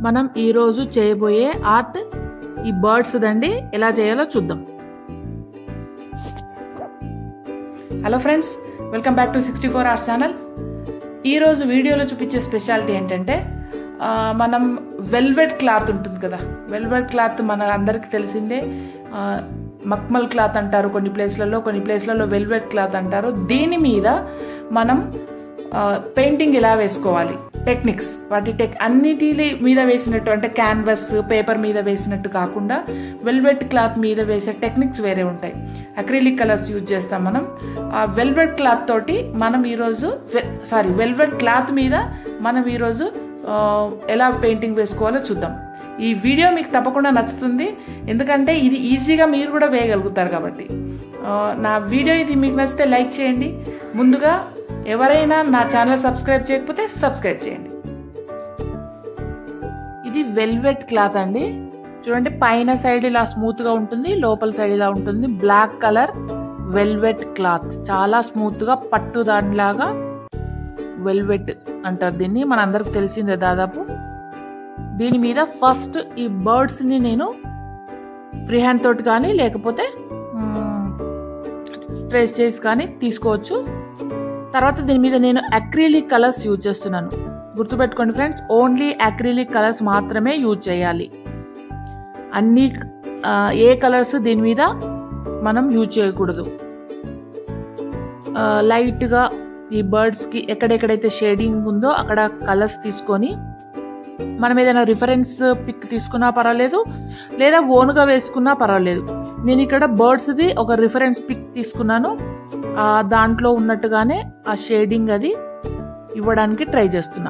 మనం ఈరోజు చేయబోయే ఆర్ట్ ఈ బర్డ్స్ దండి ఎలా చేయాలో చూద్దాం hello friends welcome back to sixty four hours channel ఈరోజు వీడియోలో చూపించే స్పెషాలిటీ ఏంటంటే ఆ, మనం వెల్వెట్ క్లాత్ ఉంటుంది కదా వెల్వెట్ క్లాత్ మన అందరికీ తెలిసిందే ఆ, మక్మల్ క్లాత్ అంటారు కొన్ని ప్లేస్లలో కొన్ని ప్లేస్లలో వెల్వెట్ క్లాత్ అంటారు దీని మీద మనం పెయింటింగ్ ఎలా వేసుకోవాలి టెక్నిక్స్ వాటి టెక్ అన్నిటి మీద వేసినట్టు అంటే క్యాన్వస్ పేపర్ మీద వేసినట్టు కాకుండా వెల్వెట్ క్లాత్ మీద వేసే టెక్నిక్స్ వేరే ఉంటాయి అక్రిలిక్ కలర్స్ యూజ్ చేస్తాం మనం ఆ వెల్వెట్ క్లాత్ తోటి మనం ఈరోజు సారీ వెల్వెట్ క్లాత్ మీద మనం ఈరోజు ఆ, ఎలా పెయింటింగ్ వేసుకోవాలో చూద్దాం ఈ వీడియో మీకు తప్పకుండా నచ్చుతుంది ఎందుకంటే ఇది ఈజీగా మీరు కూడా వేయగలుగుతారు కాబట్టి ఆ, నా వీడియో ఇది మీకు నచ్చితే లైక్ చేయండి ముందుగా ఎవరైనా నా ఛానల్ సబ్స్క్రైబ్ చేయకపోతే సబ్స్క్రైబ్ చేయండి ఇది వెల్వెట్ క్లాత్ అండి చూడండి పైన సైడ్ ఇలా స్మూత్ గా ఉంటుంది లోపల సైడ్ ఇలా ఉంటుంది బ్లాక్ కలర్ వెల్వెట్ క్లాత్ చాలా స్మూత్ గా పట్టు దానిలాగా వెల్వెట్ అంటారు దీన్ని మన అందరికి తెలిసిందే దాదాపు దీని మీద ఫస్ట్ ఈ బర్డ్స్ ని నేను ఫ్రీ హ్యాండ్ తోటి కానీ లేకపోతే స్ట్రెస్ చేసి కానీ తీసుకోవచ్చు తర్వాత దీని మీద నేను అక్రిలిక్ కలర్స్ యూజ్ చేస్తున్నాను గుర్తుపెట్టుకోండి ఫ్రెండ్స్ ఓన్లీ అక్రిలిక్ కలర్స్ మాత్రమే యూజ్ చేయాలి అన్ని ఆ, ఏ కలర్స్ దీని మీద మనం యూజ్ చేయకూడదు ఆ, లైట్గా ఈ బర్డ్స్కి ఎక్కడెక్కడైతే షేడింగ్ ఉందో అక్కడ కలర్స్ తీసుకొని మనం ఏదైనా రిఫరెన్స్ పిక్ తీసుకున్నా పర్వాలేదు లేదా ఓన్గా వేసుకున్నా పర్వాలేదు నేను ఇక్కడ బర్డ్స్ది ఒక రిఫరెన్స్ పిక్ తీసుకున్నాను ఆ దాంట్లో ఉన్నట్టుగానే ఆ షేడింగ్ అది ఇవ్వడానికి ట్రై చేస్తున్నా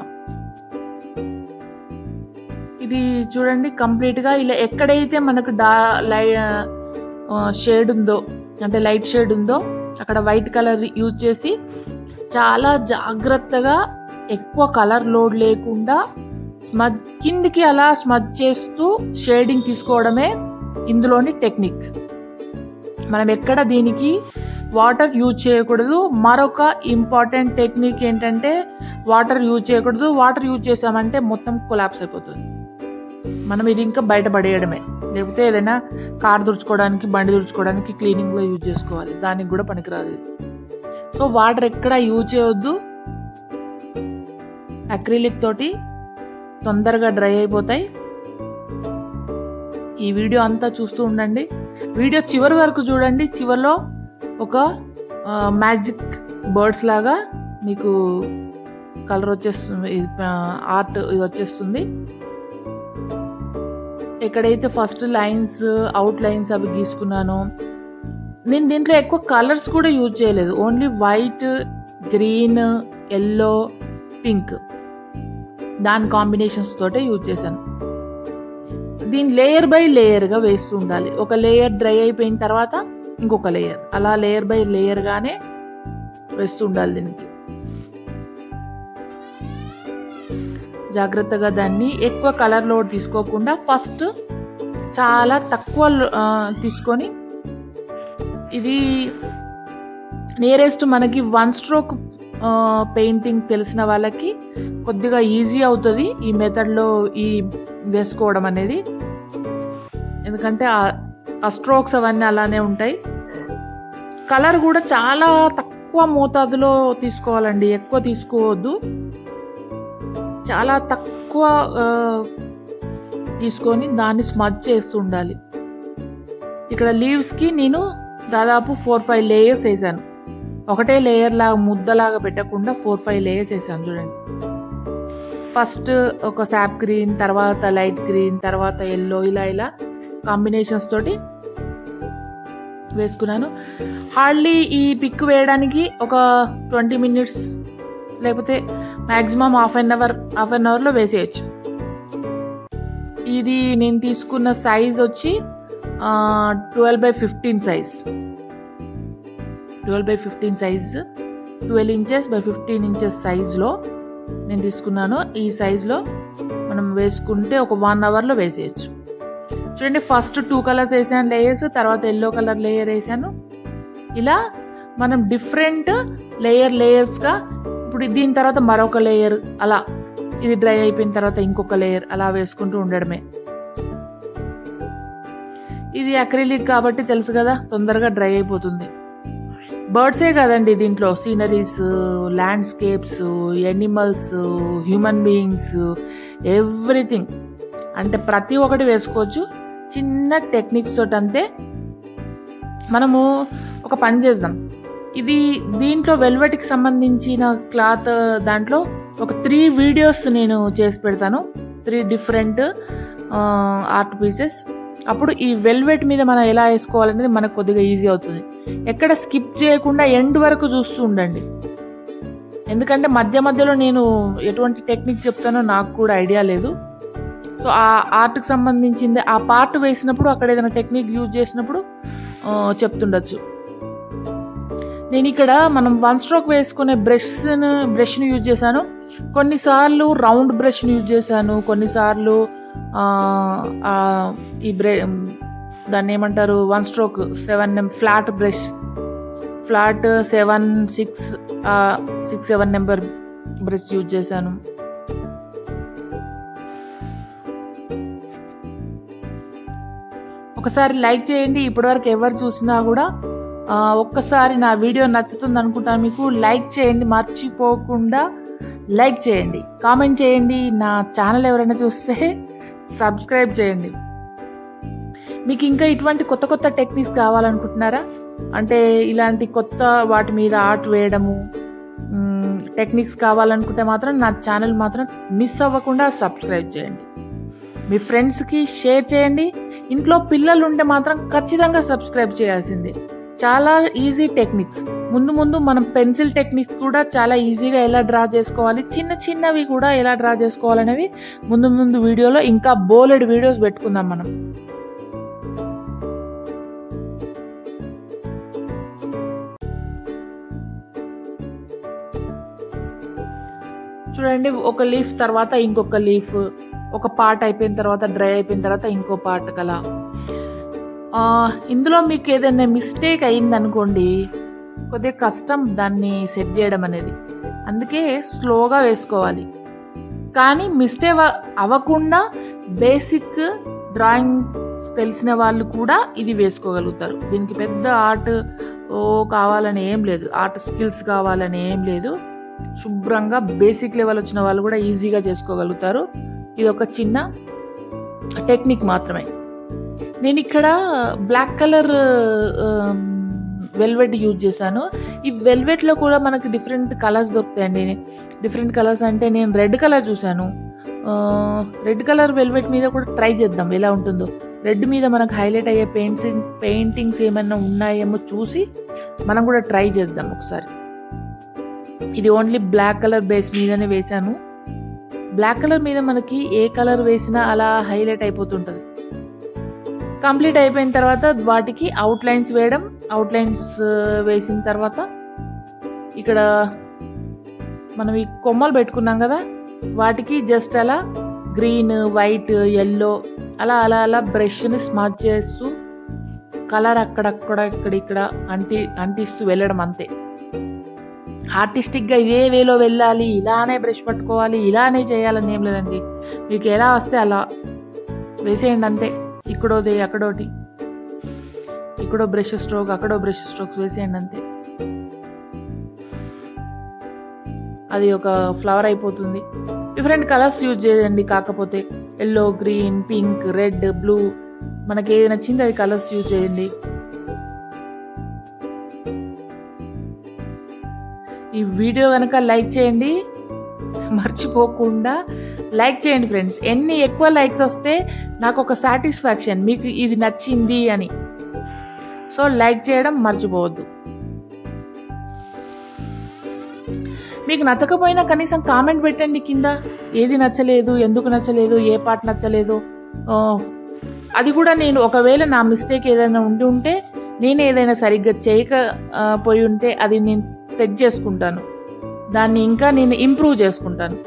ఇది చూడండి కంప్లీట్గా ఇలా ఎక్కడైతే మనకు డా లై షేడ్ ఉందో అంటే లైట్ షేడ్ ఉందో అక్కడ వైట్ కలర్ యూజ్ చేసి చాలా జాగ్రత్తగా ఎక్కువ కలర్ లోడ్ లేకుండా స్మజ్ కిందికి అలా స్మజ్ చేస్తూ షేడింగ్ తీసుకోవడమే ఇందులోని టెక్నిక్ మనం ఎక్కడ దీనికి వాటర్ యూజ్ చేయకూడదు మరొక ఇంపార్టెంట్ టెక్నిక్ ఏంటంటే వాటర్ యూజ్ చేయకూడదు వాటర్ యూజ్ చేసామంటే మొత్తం కొలాప్స్ అయిపోతుంది మనం ఇది ఇంకా బయట పడేయడమే లేకపోతే ఏదైనా కార్ తుడుచుకోవడానికి బండి తుడుచుకోవడానికి క్లీనింగ్లో యూజ్ చేసుకోవాలి దానికి కూడా పనికిరాదు ఇది సో వాటర్ ఎక్కడ యూజ్ చేయవద్దు అక్రిలిక్ తోటి తొందరగా డ్రై అయిపోతాయి ఈ వీడియో అంతా చూస్తూ ఉండండి వీడియో చివరి వరకు చూడండి చివరిలో ఒక మ్యాజిక్ బర్డ్స్ లాగా మీకు కలర్ వచ్చేస్తుంది ఆర్ట్ ఇది వచ్చేస్తుంది ఎక్కడైతే ఫస్ట్ లైన్స్ అవుట్ లైన్స్ అవి గీసుకున్నానో నేను దీంట్లో ఎక్కువ కలర్స్ కూడా యూజ్ చేయలేదు only white green yellow pink దాని కాంబినేషన్స్ తోటే యూజ్ చేశాను దీని లేయర్ బై లేయర్గా వేస్తూ ఉండాలి ఒక లేయర్ డ్రై అయిపోయిన తర్వాత ఇంకొక లేయర్ అలా లేయర్ బై లేయర్గానే వేస్తూ ఉండాలి దీనికి జాగ్రత్తగా దాన్ని ఎక్కువ కలర్ లోడ్ తీసుకోకుండా ఫస్ట్ చాలా తక్కువ ఆ, తీసుకొని ఇది నియరెస్ట్ మనకి వన్ స్ట్రోక్ పెయింటింగ్ తెలిసిన వాళ్ళకి కొద్దిగా ఈజీ అవుతుంది ఈ మెథడ్లో ఈ వేసుకోవడం అనేది ఎందుకంటే ఆ- ఆ స్ట్రోక్స్ అవన్నీ అలానే ఉంటాయి కలర్ కూడా చాలా తక్కువ మోతాదులో తీసుకోవాలండి ఎక్కువ తీసుకోవద్దు చాలా తక్కువ ఆ, తీసుకొని దాన్ని స్మచ్ చేస్తూ ఉండాలి ఇక్కడ లీవ్స్కి నేను దాదాపు ఫోర్ ఫైవ్ లేయర్స్ వేసాను ఒకటే లేయర్ లాగా ముద్దలాగా పెట్టకుండా ఫోర్ ఫైవ్ లేయర్స్ వేసాను చూడండి ఫస్ట్ ఒక శాప్ గ్రీన్ తర్వాత లైట్ గ్రీన్ తర్వాత ఎల్లో ఇలా ఇలా కాంబినేషన్స్ తోటి వేసుకున్నాను హార్డ్లీ ఈ పిక్ వేయడానికి ఒక ట్వంటీ మినిట్స్ లేకపోతే maximum half an hour half an అవర్లో వేసేయచ్చు ఇది నేను తీసుకున్న సైజ్ వచ్చి twelve by fifteen size twelve by fifteen size twelve inches by fifteen inches సైజ్లో నేను తీసుకున్నాను ఈ సైజులో మనం వేసుకుంటే ఒక వన్ అవర్లో వేసేయచ్చు చూడండి ఫస్ట్ టూ కలర్స్ వేసాను లేయర్స్ తర్వాత ఎల్లో కలర్ లేయర్ వేసాను ఇలా మనం డిఫరెంట్ లేయర్ లేయర్స్గా ఇప్పుడు దీని తర్వాత మరొక లేయర్ అలా ఇది డ్రై అయిపోయిన తర్వాత ఇంకొక లేయర్ అలా వేసుకుంటూ ఉండడమే ఇది అక్రిలిక్ కాబట్టి తెలుసు కదా తొందరగా డ్రై అయిపోతుంది బర్డ్సే కదండి దీంట్లో sceneries landscapes animals human beings everything అంటే ప్రతి ఒక్కటి వేసుకోవచ్చు చిన్న టెక్నిక్స్ తోటి అంతే మనము ఒక పని చేద్దాం ఇది దీంట్లో వెల్వెట్కి సంబంధించిన క్లాత్ దాంట్లో ఒక త్రీ వీడియోస్ నేను చేసి పెడతాను త్రీ డిఫరెంట్ ఆర్ట్ పీసెస్ అప్పుడు ఈ వెల్వెట్ మీద మనం ఎలా వేసుకోవాలనేది మనకు కొద్దిగా ఈజీ అవుతుంది ఎక్కడ స్కిప్ చేయకుండా ఎండ్ వరకు చూస్తూ ఉండండి ఎందుకంటే మధ్య మధ్యలో నేను ఎటువంటి టెక్నిక్ చెప్తానో నాకు కూడా ఐడియా లేదు సో ఆ ఆర్ట్కి సంబంధించింది ఆ పార్ట్ వేసినప్పుడు అక్కడ ఏదైనా టెక్నిక్ యూజ్ చేసినప్పుడు ఆ, చెప్తుండొచ్చు నేను ఇక్కడ మనం వన్ స్ట్రోక్ వేసుకునే బ్రష్ను బ్రష్ని యూజ్ చేశాను కొన్నిసార్లు రౌండ్ బ్రష్ని యూజ్ చేశాను కొన్నిసార్లు ఆ, ఆ, ఈ బ్రే దాన్ని ఏమంటారు one stroke seven flat brush flat seven six six seven number brush use చేశాను ఒకసారి లైక్ చేయండి ఇప్పటివరకు ఎవరు చూసినా కూడా ఆ, ఒక్కసారి నా వీడియో నచ్చుతుంది అనుకుంటాను మీకు లైక్ చేయండి మర్చిపోకుండా లైక్ చేయండి కామెంట్ చేయండి నా ఛానల్ ఎవరైనా చూస్తే సబ్స్క్రైబ్ చేయండి మీకు ఇంకా ఇటువంటి కొత్త కొత్త టెక్నిక్స్ కావాలనుకుంటున్నారా అంటే ఇలాంటి కొత్త వాటి మీద ఆర్ట్ వేయడము మ్, టెక్నిక్స్ కావాలనుకుంటే మాత్రం నా ఛానల్ మాత్రం మిస్ అవ్వకుండా సబ్స్క్రైబ్ చేయండి మీ ఫ్రెండ్స్కి షేర్ చేయండి ఇంట్లో పిల్లలు ఉంటే మాత్రం ఖచ్చితంగా సబ్స్క్రైబ్ చేయాల్సిందే చాలా ఈజీ టెక్నిక్స్ ముందు ముందు మనం పెన్సిల్ టెక్నిక్స్ కూడా చాలా ఈజీగా ఎలా డ్రా చేసుకోవాలి చిన్న చిన్నవి కూడా ఎలా డ్రా చేసుకోవాలనేవి ముందు ముందు వీడియోలో ఇంకా బోలెడ్ వీడియోస్ పెట్టుకుందాం మనం చూడండి ఒక లీఫ్ తర్వాత ఇంకొక లీఫ్ ఒక పార్ట్ అయిపోయిన తర్వాత డ్రై అయిపోయిన తర్వాత ఇంకో పార్ట్ కలా ఆ, ఇందులో మీకు ఏదైనా మిస్టేక్ అయిందనుకోండి కొద్దిగా కష్టం దాన్ని సెట్ చేయడం అనేది అందుకే స్లోగా వేసుకోవాలి కానీ మిస్టేక్ అవ్వకుండా బేసిక్ డ్రాయింగ్ తెలిసిన వాళ్ళు కూడా ఇది వేసుకోగలుగుతారు దీనికి పెద్ద ఆర్ట్ ఓ కావాలని ఏం లేదు ఆర్ట్ స్కిల్స్ కావాలని ఏం లేదు శుభ్రంగా బేసిక్ లెవెల్ వచ్చిన వాళ్ళు కూడా ఈజీగా చేసుకోగలుగుతారు ఇది ఒక చిన్న టెక్నిక్ మాత్రమే నేను ఇక్కడ బ్లాక్ కలర్ వెల్వెట్ యూజ్ చేశాను ఈ వెల్వెట్లో కూడా మనకి డిఫరెంట్ కలర్స్ దొరుకుతాయండి డిఫరెంట్ కలర్స్ అంటే నేను రెడ్ కలర్ చూశాను రెడ్ కలర్ వెల్వెట్ మీద కూడా ట్రై చేద్దాం ఎలా ఉంటుందో రెడ్ మీద మనకు హైలైట్ అయ్యే పెయింట్స్ పెయింటింగ్స్ ఏమైనా ఉన్నాయేమో చూసి మనం కూడా ట్రై చేద్దాం ఒకసారి ఇది ఓన్లీ బ్లాక్ కలర్ బేస్ మీదనే వేశాను బ్లాక్ కలర్ మీద మనకి ఏ కలర్ వేసినా అలా హైలైట్ అయిపోతుంటుంది కంప్లీట్ అయిపోయిన తర్వాత వాటికి అవుట్ లైన్స్ వేయడం అవుట్ లైన్స్ వేసిన తర్వాత ఇక్కడ మనం ఈ కొమ్మలు పెట్టుకున్నాం కదా వాటికి జస్ట్ అలా గ్రీన్ వైట్ ఎల్లో అలా అలా అలా బ్రష్ని స్మచ్ చేస్తూ కలర్ అక్కడక్కడ ఇక్కడ ఇక్కడ అంటి అంటిస్తూ వెళ్ళడం అంతే ఆర్టిస్టిక్గా ఇదే వేలో వెళ్ళాలి ఇలానే బ్రష్ పట్టుకోవాలి ఇలానే చేయాలని ఏం లేదండి మీకు ఎలా వస్తే అలా వేసేయండి అంతే ఇక్కడోది అక్కడోటి ఇక్కడో బ్రష్ స్ట్రోక్ అక్కడో బ్రష్ స్ట్రోక్స్ వేసేయండి అంతే అది ఒక ఫ్లవర్ అయిపోతుంది డిఫరెంట్ కలర్స్ యూజ్ చేయండి కాకపోతే yellow green pink red blue మనకి ఏది నచ్చింది అది కలర్స్ యూజ్ చేయండి ఈ వీడియో కనుక లైక్ చేయండి మర్చిపోకుండా లైక్ చేయండి ఫ్రెండ్స్ ఎన్ని ఎక్కువ లైక్స్ వస్తే నాకు ఒక సాటిస్ఫాక్షన్ మీకు ఇది నచ్చింది అని సో లైక్ చేయడం మర్చిపోవద్దు మీకు నచ్చకపోయినా కనీసం కామెంట్ పెట్టండి కింద ఏది నచ్చలేదు ఎందుకు నచ్చలేదు ఏ పార్ట్ నచ్చలేదు ఆ, అది కూడా నేను ఒకవేళ నా మిస్టేక్ ఏదైనా ఉండి ఉంటే నేను ఏదైనా సరిగ్గా చేయక ఆ, పోయి ఉంటే అది నేను సెట్ చేసుకుంటాను దాన్ని ఇంకా నేను ఇంప్రూవ్ చేసుకుంటాను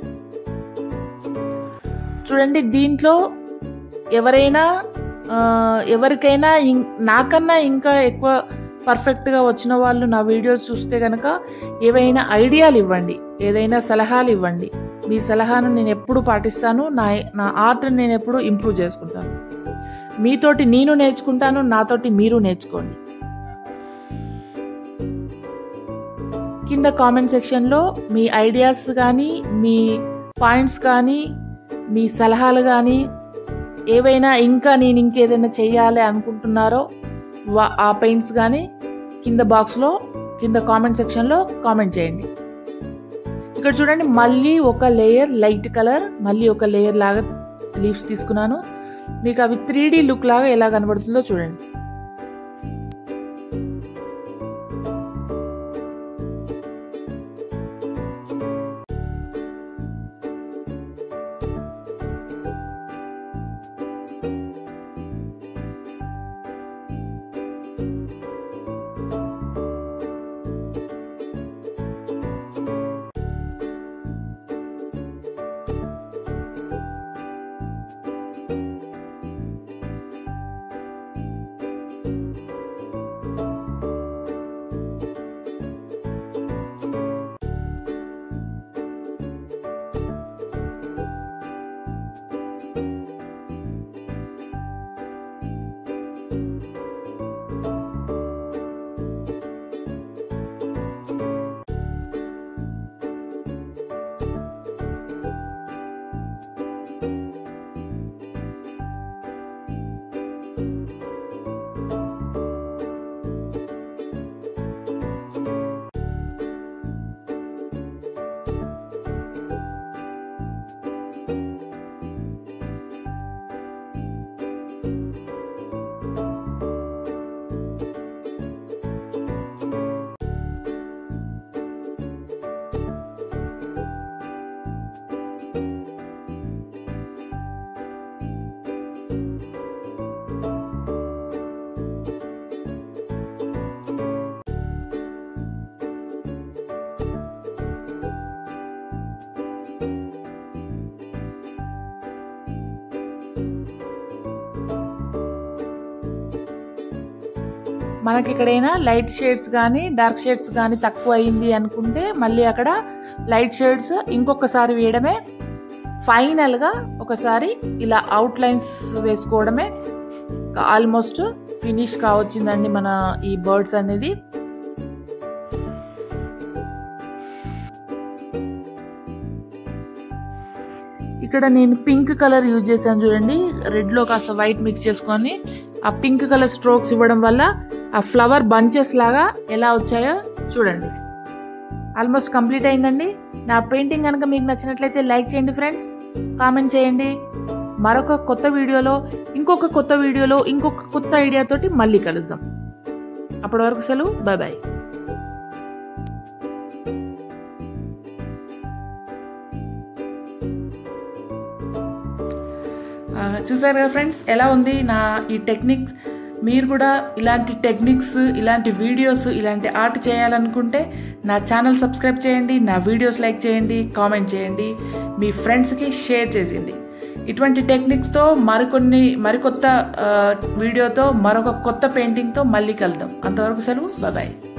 చూడండి దీంట్లో ఎవరైనా ఆ, ఎవరికైనా ఇం- నాకన్నా ఇంకా ఎక్కువ పర్ఫెక్ట్గా వచ్చిన వాళ్ళు నా వీడియోస్ చూస్తే కనుక ఏవైనా ఐడియాలు ఇవ్వండి ఏదైనా సలహాలు ఇవ్వండి మీ సలహాను నేను ఎప్పుడు పాటిస్తాను నా నా ఆర్ట్ని నేను ఎప్పుడు ఇంప్రూవ్ చేసుకుంటాను మీతోటి నేను నేర్చుకుంటాను నాతోటి మీరు నేర్చుకోండి కింద కామెంట్ సెక్షన్లో మీ ఐడియాస్ కానీ మీ పాయింట్స్ కానీ మీ సలహాలు కానీ ఏవైనా ఇంకా నేను ఇంకేదైనా చెయ్యాలి అనుకుంటున్నారో వా- ఆ పెయింట్స్ కానీ కింద బాక్స్లో కింద కామెంట్ సెక్షన్లో కామెంట్ చేయండి ఇక్కడ చూడండి మళ్ళీ ఒక లేయర్ లైట్ కలర్ మళ్ళీ ఒక లేయర్ లాగా లీవ్స్ తీసుకున్నాను మీకు అవి త్రీ లుక్ లాగా ఎలా కనబడుతుందో చూడండి మనకి ఎక్కడైనా లైట్ షేడ్స్ కానీ డార్క్ షేడ్స్ కానీ తక్కువ అయింది అనుకుంటే మళ్ళీ అక్కడ లైట్ షేడ్స్ ఇంకొకసారి వేయడమే ఫైనల్గా ఒకసారి ఇలా అవుట్ లైన్స్ వేసుకోవడమే ఆల్మోస్ట్ ఫినిష్ కావచ్చిందండి మన ఈ బర్డ్స్ అనేది ఇక్కడ నేను పింక్ కలర్ యూజ్ చేశాను చూడండి రెడ్లో కాస్త వైట్ మిక్స్ చేసుకొని ఆ పింక్ కలర్ స్ట్రోక్స్ ఇవ్వడం వల్ల ఆ ఫ్లవర్ బంచెస్ లాగా ఎలా వచ్చాయో చూడండి ఆల్మోస్ట్ కంప్లీట్ అయిందండి నా పెయింటింగ్ కనుక మీకు నచ్చినట్లయితే లైక్ చేయండి ఫ్రెండ్స్ కామెంట్ చేయండి మరొక కొత్త వీడియోలో ఇంకొక కొత్త వీడియోలో ఇంకొక కొత్త ఐడియాతోటి మళ్ళీ కలుద్దాం అప్పటి వరకు సెలవు బాయ్ బాయ్ ఆ, చూసారు కదా ఫ్రెండ్స్ ఎలా ఉంది నా ఈ టెక్నిక్స్ మీరు కూడా ఇలాంటి టెక్నిక్స్ ఇలాంటి వీడియోస్ ఇలాంటి ఆర్ట్ చేయాలనుకుంటే నా ఛానల్ సబ్స్క్రైబ్ చేయండి నా వీడియోస్ లైక్ చేయండి కామెంట్ చేయండి మీ ఫ్రెండ్స్కి షేర్ చేసేయండి ఇటువంటి టెక్నిక్స్తో మరికొన్ని మరికొత్త ఆ, వీడియోతో మరొక కొత్త పెయింటింగ్తో మళ్ళీ కలుద్దాం అంతవరకు సెలవు బాయ్